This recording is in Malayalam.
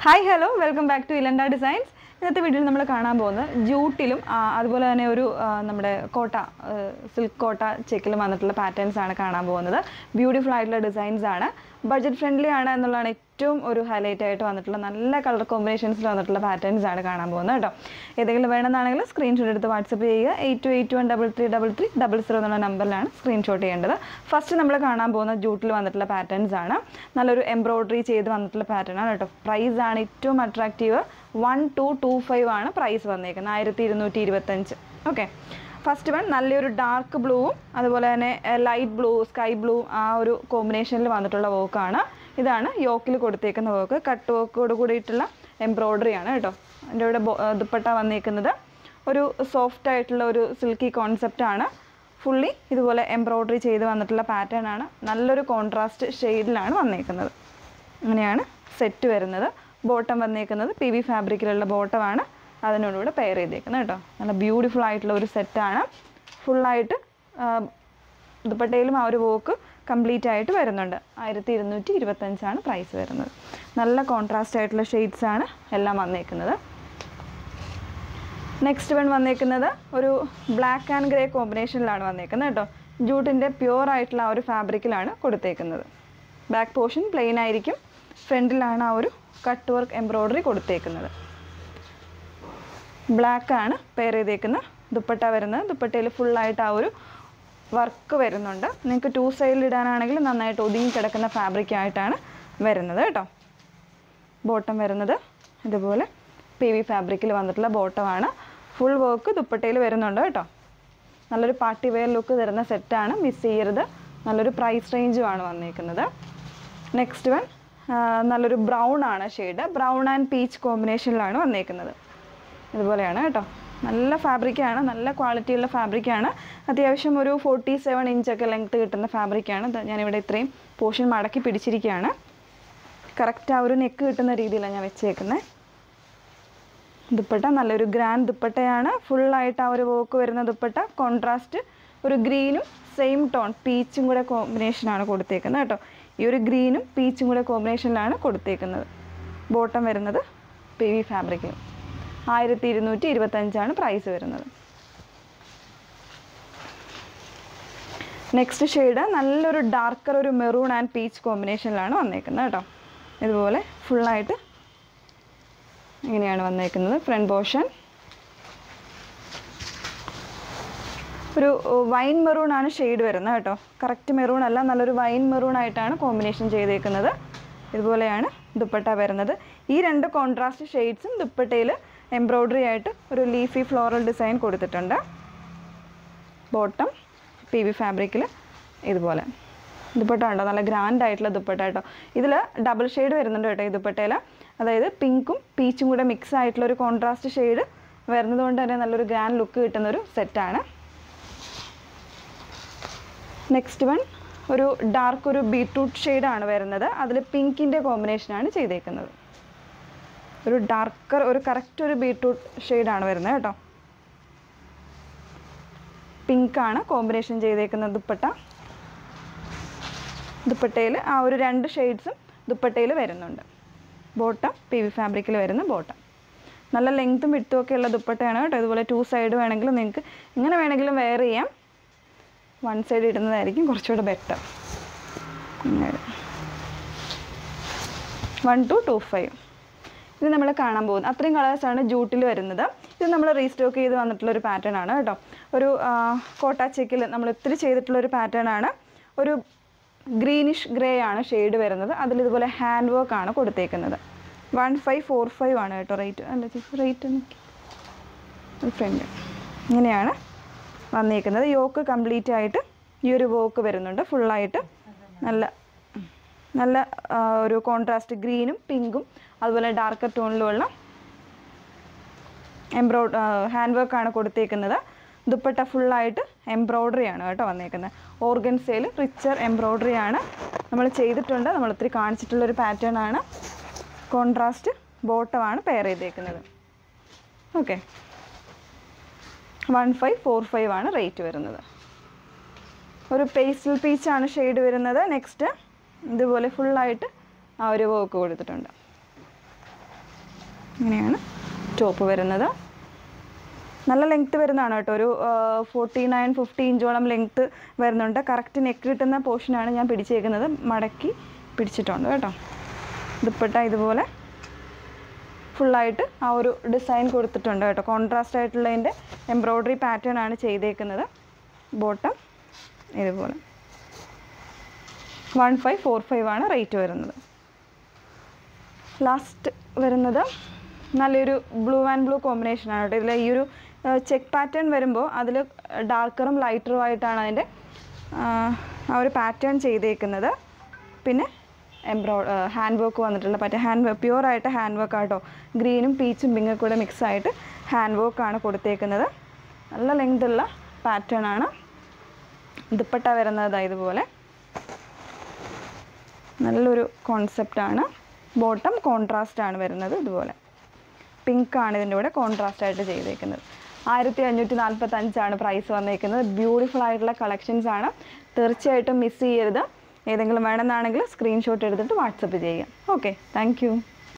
hi hello welcome back to ഇലണ്ട ഡിസൈൻസ് ഇന്നത്തെ വീഡിയോയിൽ നമ്മൾ കാണാൻ പോകുന്നത് ജൂട്ടിലും ആ, അതുപോലെ തന്നെ ഒരു ആ, നമ്മുടെ കോട്ട സിൽക്ക് കോട്ട ചെക്കിലും വന്നിട്ടുള്ള പാറ്റേൺസ് ആണ് കാണാൻ പോകുന്നത് ബ്യൂട്ടിഫുൾ ആയിട്ടുള്ള ഡിസൈൻസ് ആണ് ബഡ്ജറ്റ് ഫ്രണ്ട്ലി ആണ് എന്നുള്ളതാണ് ഏറ്റവും ഒരു ഹൈലൈറ്റ് ആയിട്ട് വന്നിട്ടുള്ള നല്ല കളർ കോമ്പിനേഷൻസിൽ വന്നിട്ടുള്ള പാറ്റേൺസ് ആണ് കാണാൻ പോകുന്നത് കേട്ടോ ഏതെങ്കിലും വേണമെന്നാണെങ്കിൽ സ്ക്രീൻഷോട്ട് എടുത്ത് വാട്സപ്പ് ചെയ്യുക eight two eight one double three double three double zero എന്നുള്ള നമ്പറിലാണ് സ്ക്രീൻഷോട്ട് ചെയ്യേണ്ടത് ഫസ്റ്റ് നമ്മൾ കാണാൻ പോകുന്ന ജൂട്ടിൽ വന്നിട്ടുള്ള പാറ്റേൺസ് ആണ് നല്ലൊരു എംബ്രോയ്ഡറി ചെയ്ത് വന്നിട്ടുള്ള പാറ്റേൺ ആണ് കേട്ടോ പ്രൈസ് ആണ് ഏറ്റവും attractive one two two five ആണ് പ്രൈസ് വന്നേക്കുന്നത് ആയിരത്തി ഇരുന്നൂറ്റി ഇരുപത്തഞ്ച് ഓക്കെ ഫസ്റ്റ് വൺ നല്ലൊരു ഡാർക്ക് ബ്ലൂവും അതുപോലെ തന്നെ ലൈറ്റ് ബ്ലൂ സ്കൈ ബ്ലൂ ആ ഒരു കോമ്പിനേഷനിൽ വന്നിട്ടുള്ള വർക്കാണ് ഇതാണ് യോക്കിൽ കൊടുത്തേക്കുന്ന വർക്ക് കട്ട് വർക്കോട് കൂടിയിട്ടുള്ള എംബ്രോയ്ഡറി ആണ് കേട്ടോ എൻ്റെ ഇവിടെ ബോ- ഏർ ദുപ്പട്ട വന്നേക്കുന്നത് ഒരു സോഫ്റ്റ് ആയിട്ടുള്ള ഒരു സിൽക്കി കോൺസെപ്റ്റ് ആണ് ഫുള്ളി ഇതുപോലെ എംബ്രോയ്ഡറി ചെയ്ത് വന്നിട്ടുള്ള പാറ്റേൺ ആണ് നല്ലൊരു കോൺട്രാസ്റ്റ് ഷെയ്ഡിലാണ് വന്നേക്കുന്നത് അങ്ങനെയാണ് സെറ്റ് വരുന്നത് ബോട്ടം വന്നേക്കുന്നത് പി വി ഫാബ്രിക്കിലുള്ള ബോട്ടമാണ് അതിനോടുകൂടെ പെയർ ചെയ്തേക്കുന്നത് കേട്ടോ നല്ല ബ്യൂട്ടിഫുൾ ആയിട്ടുള്ള ഒരു സെറ്റാണ് ഫുള്ളായിട്ട് ദുപ്പട്ടയിലും ആ ഒരു വർക്ക് കംപ്ലീറ്റ് ആയിട്ട് വരുന്നുണ്ട് ആയിരത്തി ഇരുന്നൂറ്റി ഇരുപത്തഞ്ചാണ് പ്രൈസ് വരുന്നത് നല്ല കോൺട്രാസ്റ്റ് ആയിട്ടുള്ള ഷെയ്ഡ്സ് ആണ് എല്ലാം വന്നേക്കുന്നത് നെക്സ്റ്റ് വൺ വന്നേക്കുന്നത് ഒരു ബ്ലാക്ക് ആൻഡ് ഗ്രേ കോമ്പിനേഷനിലാണ് വന്നേക്കുന്നത് കേട്ടോ ജൂട്ടിൻ്റെ പ്യുവർ ആയിട്ടുള്ള ആ ഒരു ഫാബ്രിക്കിലാണ് കൊടുത്തേക്കുന്നത് ബാക്ക് പോർഷൻ പ്ലെയിൻ ആയിരിക്കും ഫ്രണ്ടിലാണ് ആ ഒരു കട്ട് വർക്ക് എംബ്രോയ്ഡറി കൊടുത്തേക്കുന്നത് ബ്ലാക്ക് ആണ് പെയർ ചെയ്തേക്കുന്ന ദുപ്പട്ട വരുന്നത് ദുപ്പട്ടയിൽ ഫുള്ളായിട്ട് ആ ഒരു വർക്ക് വരുന്നുണ്ട് നിങ്ങൾക്ക് ടു സൈഡിൽ ഇടാനാണെങ്കിൽ നന്നായിട്ട് ഒതുങ്ങി കിടക്കുന്ന ഫാബ്രിക് ആയിട്ടാണ് വരുന്നത് കേട്ടോ ബോട്ടം വരുന്നത് ഇതുപോലെ പി വി ഫാബ്രിക്കിൽ വന്നിട്ടുള്ള ബോട്ടമാണ് ഫുൾ വർക്ക് ദുപ്പട്ടയിൽ വരുന്നുണ്ട് കേട്ടോ നല്ലൊരു പാർട്ടി വെയർ ലുക്ക് തരുന്ന സെറ്റാണ് മിസ് ചെയ്യരുത് നല്ലൊരു പ്രൈസ് റേഞ്ചുമാണ് വന്നിരിക്കുന്നത് നെക്സ്റ്റ് വൺ നല്ലൊരു ബ്രൗൺ ആണ് ഷെയ്ഡ് ബ്രൗൺ ആൻഡ് പീച്ച് കോമ്പിനേഷനിലാണ് വന്നേക്കുന്നത് ഇതുപോലെയാണ് കേട്ടോ നല്ല ഫാബ്രിക്കാണ് നല്ല ക്വാളിറ്റിയുള്ള ഫാബ്രിക്കാണ് അത്യാവശ്യം ഒരു ഫോർട്ടി സെവൻ ഇഞ്ചൊക്കെ ലെങ്ത്ത് കിട്ടുന്ന ഫാബ്രിക്കാണ് ദാ ഞാനിവിടെ ഇത്രയും പോർഷൻ മടക്കി പിടിച്ചിരിക്കുകയാണ് കറക്റ്റ് ആ ഒരു നെക്ക് കിട്ടുന്ന രീതിയിലാണ് ഞാൻ വെച്ചേക്കുന്നത് ദുപ്പട്ട നല്ലൊരു ഗ്രാൻഡ് ദുപ്പട്ടയാണ് ഫുള്ളായിട്ട് ആ ഒരു വർക്ക് വരുന്ന ദുപ്പട്ട കോൺട്രാസ്റ്റ് ഒരു ഗ്രീനും സെയിം ടോൺ പീച്ചും കൂടെ കോമ്പിനേഷനാണ് കൊടുത്തേക്കുന്നത് കേട്ടോ ഈ ഒരു ഗ്രീനും പീച്ചും കൂടെ കോമ്പിനേഷനിലാണ് കൊടുത്തേക്കുന്നത് ബോട്ടം വരുന്നത് പി വി ഫാബ്രിക്കിലും ആയിരത്തി ഇരുന്നൂറ്റി ഇരുപത്തഞ്ചാണ് പ്രൈസ് വരുന്നത് നെക്സ്റ്റ് ഷെയ്ഡ് നല്ലൊരു ഡാർക്കർ ഒരു മെറൂൺ ആൻഡ് പീച്ച് കോമ്പിനേഷനിലാണ് വന്നേക്കുന്നത് കേട്ടോ ഇതുപോലെ ഫുള്ളായിട്ട് ഇങ്ങനെയാണ് വന്നേക്കുന്നത് ഫ്രണ്ട് പോർഷൻ ഒരു വൈൻ മെറൂൺ ആണ് ഷെയ്ഡ് വരുന്നത് കേട്ടോ കറക്റ്റ് മെറൂൺ അല്ല നല്ലൊരു വൈൻ മെറൂൺ ആയിട്ടാണ് കോമ്പിനേഷൻ ചെയ്തേക്കുന്നത് ഇതുപോലെയാണ് ദുപ്പട്ട വരുന്നത് ഈ രണ്ട് കോൺട്രാസ്റ്റ് ഷെയ്ഡ്സും ദുപ്പട്ടയിൽ എംബ്രോയ്ഡറി ആയിട്ട് ഒരു ലീഫി ഫ്ലോറൽ ഡിസൈൻ കൊടുത്തിട്ടുണ്ട് ബോട്ടം പി വി ഫാബ്രിക്കിൽ ഇതുപോലെ ദുപ്പട്ട ഉണ്ടോ നല്ല ഗ്രാൻഡ് ആയിട്ടുള്ള ദുപ്പട്ട കേട്ടോ ഇതിൽ ഡബിൾ ഷെയ്ഡ് വരുന്നുണ്ട് കേട്ടോ ഈ ദുപ്പട്ടയിൽ അതായത് പിങ്കും പീച്ചും കൂടെ മിക്സ് ആയിട്ടുള്ള ഒരു കോൺട്രാസ്റ്റ് ഷെയ്ഡ് വരുന്നത് കൊണ്ട് തന്നെ നല്ലൊരു ഗ്രാൻഡ് ലുക്ക് കിട്ടുന്ന ഒരു സെറ്റാണ് നെക്സ്റ്റ് വൺ ഒരു ഡാർക്ക് ഒരു ബീട്രൂട്ട് ഷെയ്ഡാണ് വരുന്നത് അതിൽ പിങ്കിൻ്റെ കോമ്പിനേഷനാണ് ചെയ്തേക്കുന്നത് ഒരു ഡാർക്കർ ഒരു കറക്റ്റ് ഒരു ബീട്രൂട്ട് ഷെയ്ഡാണ് വരുന്നത് കേട്ടോ പിങ്കാണ് കോമ്പിനേഷൻ ചെയ്തേക്കുന്ന ദുപ്പട്ട ദുപ്പട്ടയിൽ ആ ഒരു രണ്ട് ഷെയ്ഡ്സും ദുപ്പട്ടയിൽ വരുന്നുണ്ട് ബോട്ടം പി വി ഫാബ്രിക്കിൽ വരുന്ന ബോട്ടം നല്ല ലെങ്ത്തും വിട്ടും ഒക്കെ ഉള്ള ദുപ്പട്ടയാണ് കേട്ടോ ഇതുപോലെ ടു സൈഡ് വേണമെങ്കിലും നിങ്ങൾക്ക് ഇങ്ങനെ വേണമെങ്കിലും വെയർ ചെയ്യാം വൺ സൈഡ് ഇടുന്നതായിരിക്കും കുറച്ചുകൂടെ better one two two five ഇത് നമ്മൾ കാണാൻ പോകുന്നത് അത്രയും കളേഴ്സാണ് ജൂട്ടിൽ വരുന്നത് ഇത് നമ്മൾ റീസ്റ്റോക്ക് ചെയ്ത് വന്നിട്ടുള്ള ഒരു പാറ്റേൺ ആണ് കേട്ടോ ഒരു കോട്ട ചെക്കിൽ നമ്മൾ ഒത്തിരി ചെയ്തിട്ടുള്ള ഒരു പാറ്റേൺ ആണ് ഒരു ഗ്രീനിഷ് ഗ്രേ ആണ് ഷെയ്ഡ് വരുന്നത് അതിൽ ഇതുപോലെ ഹാൻഡ് വർക്ക് ആണ് കൊടുത്തേക്കുന്നത് വൺ ഫൈവ് ഫോർ ഫൈവ് ആണ് കേട്ടോ റേറ്റ് അല്ല ചേച്ചി റേറ്റ് ഫ്രണ്ട് ഇങ്ങനെയാണ് വന്നേക്കുന്നത് യോക്ക് കംപ്ലീറ്റ് ആയിട്ട് ഈ ഒരു വർക്ക് വരുന്നുണ്ട് ഫുള്ളായിട്ട് നല്ല നല്ല ആ, ഒരു കോൺട്രാസ്റ്റ് ഗ്രീനും പിങ്കും അതുപോലെ ഡാർക്കർ ടോണിലുമുള്ള എംബ്രോയ്ഡ് ഹാൻഡ് വർക്കാണ് കൊടുത്തേക്കുന്നത് ദുപ്പട്ട ഫുള്ളായിട്ട് എംബ്രോയ്ഡറി ആണ് കേട്ടോ വന്നേക്കുന്നത് ഓർഗൻസയിൽ റിച്ചർ എംബ്രോയ്ഡറി ആണ് നമ്മൾ ചെയ്തിട്ടുണ്ട് നമ്മൾ ഒത്തിരി കാണിച്ചിട്ടുള്ള ഒരു പാറ്റേൺ ആണ് കോൺട്രാസ്റ്റ് ബോട്ടമാണ് പെയർ ചെയ്തേക്കുന്നത് okay one five four five ആണ് റേറ്റ് വരുന്നത് ഒരു പേസ്റ്റൽ പീച്ചാണ് ഷെയ്ഡ് വരുന്നത് നെക്സ്റ്റ് ഇതുപോലെ ഫുള്ളായിട്ട് ആ ഒരു വർക്ക് കൊടുത്തിട്ടുണ്ട് ഇങ്ങനെയാണ് ടോപ്പ് വരുന്നത് നല്ല ലെങ്ത്ത് വരുന്നതാണ് കേട്ടോ ഒരു ഫോർട്ടി നയൻ ഫിഫ്റ്റി ഇഞ്ചോളം ലെങ്ത്ത് വരുന്നുണ്ട് കറക്റ്റ് നെക്ക് കിട്ടുന്ന പോർഷനാണ് ഞാൻ പിടിച്ചേക്കുന്നത് മടക്കി പിടിച്ചിട്ടുണ്ട് കേട്ടോ ദുപ്പട്ട ഇതുപോലെ ഫുള്ളായിട്ട് ആ ഒരു ഡിസൈൻ കൊടുത്തിട്ടുണ്ട് കേട്ടോ കോൺട്രാസ്റ്റ് ആയിട്ടുള്ളതിൻ്റെ എംബ്രോയ്ഡറി പാറ്റേൺ ആണ് ചെയ്തേക്കുന്നത് ബോട്ടം ഇതുപോലെ വൺ ഫൈവ് ഫോർ ഫൈവ് ആണ് റേറ്റ് വരുന്നത് ലാസ്റ്റ് വരുന്നത് നല്ലൊരു ബ്ലൂ ആൻഡ് ബ്ലൂ കോമ്പിനേഷൻ ആണ് കേട്ടോ ഇതിൽ ഈ ഒരു ചെക്ക് പാറ്റേൺ വരുമ്പോൾ അതിൽ ഡാർക്കറും ലൈറ്ററും ആയിട്ടാണ് അതിൻ്റെ ആ ഒരു പാറ്റേൺ ചെയ്തേക്കുന്നത് പിന്നെ എംബ്രോ ഹാൻഡ് വർക്ക് വന്നിട്ടുള്ള പറ്റ ഹാൻഡ് പ്യുവർ ആയിട്ട് ഹാൻഡ് വർക്ക് ആട്ടോ ഗ്രീനും പീച്ചും പിങ്കും കൂടെ മിക്സ് ആയിട്ട് ഹാൻഡ് വർക്കാണ് കൊടുത്തേക്കുന്നത് നല്ല ലെങ്ത് ഉള്ള പാറ്റേൺ ആണ് ദുപ്പട്ട വരുന്നത് ഇതുപോലെ നല്ലൊരു കോൺസെപ്റ്റാണ് ബോട്ടം കോൺട്രാസ്റ്റ് ആണ് വരുന്നത് ഇതുപോലെ പിങ്ക് ആണ് ഇതിൻ്റെ കൂടെ കോൺട്രാസ്റ്റ് ആയിട്ട് ചെയ്തേക്കുന്നത് ആയിരത്തി അഞ്ഞൂറ്റി നാൽപ്പത്തി അഞ്ചാണ് പ്രൈസ് വന്നേക്കുന്നത് ബ്യൂട്ടിഫുൾ ആയിട്ടുള്ള കളക്ഷൻസ് ആണ് തീർച്ചയായിട്ടും മിസ് ചെയ്യരുത് ഏതെങ്കിലും വേണമെന്നാണെങ്കിൽ സ്ക്രീൻഷോട്ട് എടുത്തിട്ട് വാട്സപ്പ് ചെയ്യുക ഓക്കെ താങ്ക്